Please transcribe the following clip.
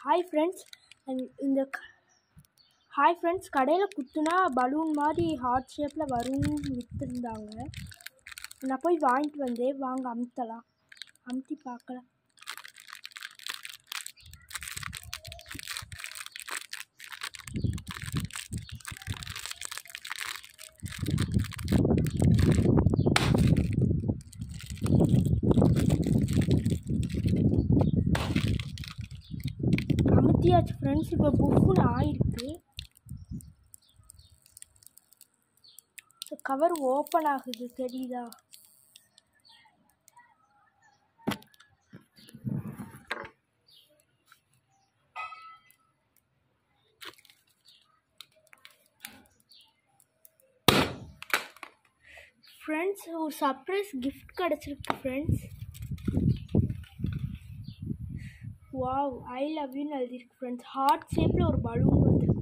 hi friends இந்த hi friends கடையில் குத்துனா பலூன் மாதிரி ஹார்ட் ஷேப்பில் வரும்னு விற்றுருந்தாங்க நான் போய் வாங்கிட்டு வந்தேன் வாங்க அமுத்தலாம் அமுத்தி பார்க்கலாம் அமுத்தியாச்சு ஃப்ரெண்ட்ஸ் இப்போ புஃப்னு ஆயிருக்கு கவர் ஓப்பன் ஆகுது தெரியுதா ஃப்ரெண்ட்ஸ் ஒரு சர்ப்ரைஸ் கிஃப்ட் கிடச்சிருக்கு ஃப்ரெண்ட்ஸ் வாவ் ஐ லவ் யூன்னு எழுதியிருக்கு ஃப்ரெண்ட்ஸ் ஹார்ட் ஷேப்பில் ஒரு பலூன் வந்திருக்கு